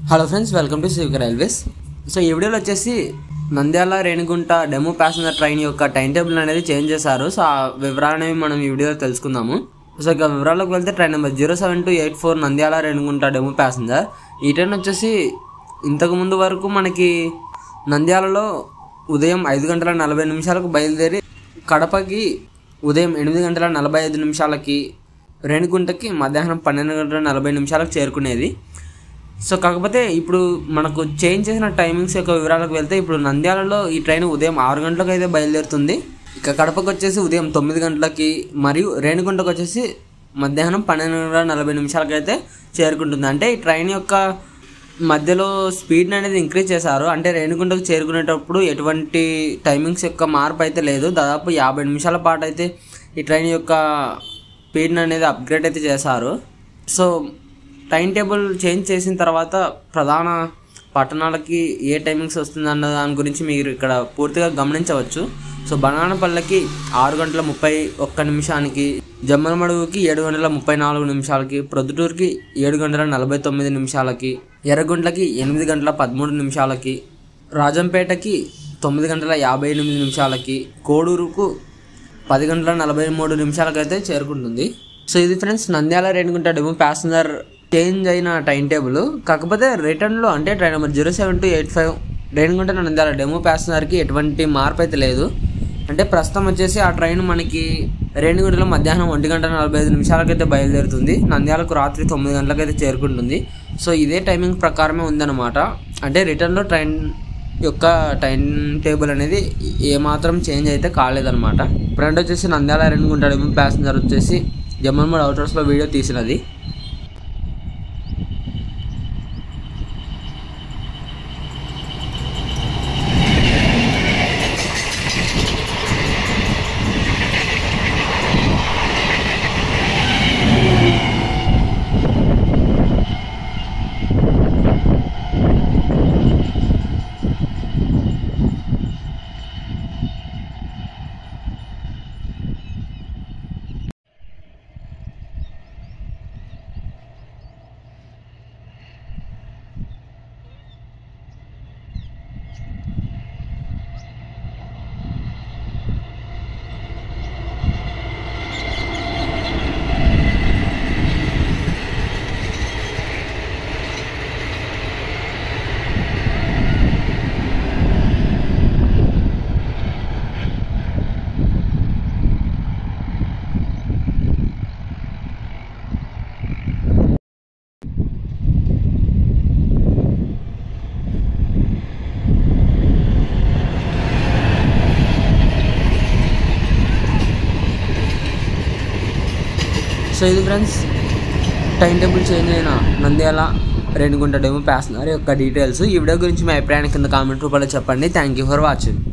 hello friends welcome to సివిక railways so ఈ వీడియోలో వచ్చేసి Nandyal Renigunta DEMU passenger train యొక్క టైం టేబుల్ అనేది చేంజ్ చేశారు సో ఆ వివరాలనేవి మనం ఈ వీడియోలో తెలుసుకుందాము సో ఇక వివరాలకు వెళ్తే train number zero seven two eight four Nandyal Renigunta DEMU passenger ఈ ట్రైన్ వచ్చేసి ఇంతకు ముందు వరకు మనకి నంద్యాలలో ఉదయం ఐదు గంటల నలభై నిమిషాలకు బయలుదేరి కడపకి ఉదయం ఎనిమిది గంటల నలభై ఐదు నిమిషాలకి రేణిగుంటకి మధ్యాహ్నం పన్నెండు గంటల నలభై నిమిషాలకు చేరుకునేది సో కాకపోతే ఇప్పుడు మనకు చేంజ్ చేసిన టైమింగ్స్ యొక్క వివరాలకు వెళ్తే ఇప్పుడు నంద్యాలలో ఈ ట్రైన్ ఉదయం ఆరు గంటలకు అయితే బయలుదేరుతుంది ఇక కడపకు వచ్చేసి ఉదయం తొమ్మిది గంటలకి మరియు రేణిగుంటకు వచ్చేసి మధ్యాహ్నం పన్నెండు గంటల నలభై నిమిషాలకి అయితే చేరుకుంటుంది అంటే ఈ ట్రైన్ యొక్క మధ్యలో స్పీడ్ అనేది ఇంక్రీజ్ చేశారు అంటే రేణిగుంటకు చేరుకునేటప్పుడు ఎటువంటి టైమింగ్స్ యొక్క మార్పు అయితే లేదు దాదాపు యాభై నిమిషాల పాటు అయితే ఈ ట్రైన్ యొక్క స్పీడ్ అనేది అప్గ్రేడ్ అయితే చేశారు సో టైం టేబుల్ చేంజ్ చేసిన తర్వాత ప్రధాన పట్టణాలకి ఏ టైమింగ్స్ వస్తుందన్న దాని గురించి మీరు ఇక్కడ పూర్తిగా గమనించవచ్చు సో బనానపల్లెకి ఆరు గంటల ముప్పై ఒక్క నిమిషానికి జమ్మలమడుగుకి ఏడు గంటల ముప్పై నాలుగు నిమిషాలకి ప్రొద్దుటూరుకి ఏడు గంటల నలభై తొమ్మిది నిమిషాలకి ఎర్రగుంట్లకి ఎనిమిది గంటల పదమూడు నిమిషాలకి రాజంపేటకి తొమ్మిది గంటల యాభై ఎనిమిది నిమిషాలకి కోడూరుకు పది గంటల నలభై మూడు నిమిషాలకైతే చేరుకుంటుంది సో ఇది friends Nandyal Renigunta DEMU passenger change అయిన టైం టేబుల్ కాకపోతే రిటర్న్లో అంటే train number zero seven two eight five Renigunta Nandyal DEMU ప్యాసింజర్కి ఎటువంటి మార్పు అయితే లేదు అంటే ప్రస్తుతం వచ్చేసి ఆ ట్రైన్ మనకి రేణిగుంటలో మధ్యాహ్నం ఒంటి గంట నలభై ఐదు నిమిషాలకైతే బయలుదేరుతుంది నంద్యాలకు రాత్రి తొమ్మిది గంటలకైతే చేరుకుంటుంది సో ఇదే టైమింగ్ ప్రకారమే ఉందన్నమాట అంటే రిటర్న్లో ట్రైన్ యొక్క టైం టేబుల్ అనేది ఏమాత్రం చేంజ్ అయితే కాలేదన్నమాట ఫ్రెండ్ వచ్చేసి నంద్యాల రేణిగుంట డెమో ప్యాసింజర్ వచ్చేసి జమ్మన్మూడ్ అవుటర్స్లో వీడియో తీసినది సో ఇది ఫ్రెండ్స్ టైం టేబుల్ చేంజ్ అయిన నంద్యాల రేణిగుంట డెమో ప్యాసింజర్ యొక్క డీటెయిల్స్ ఈ వీడియో గురించి మీ అభిప్రాయాన్ని కింద కామెంట్ రూపంలో చెప్పండి థ్యాంక్ యూ ఫర్ వాచింగ్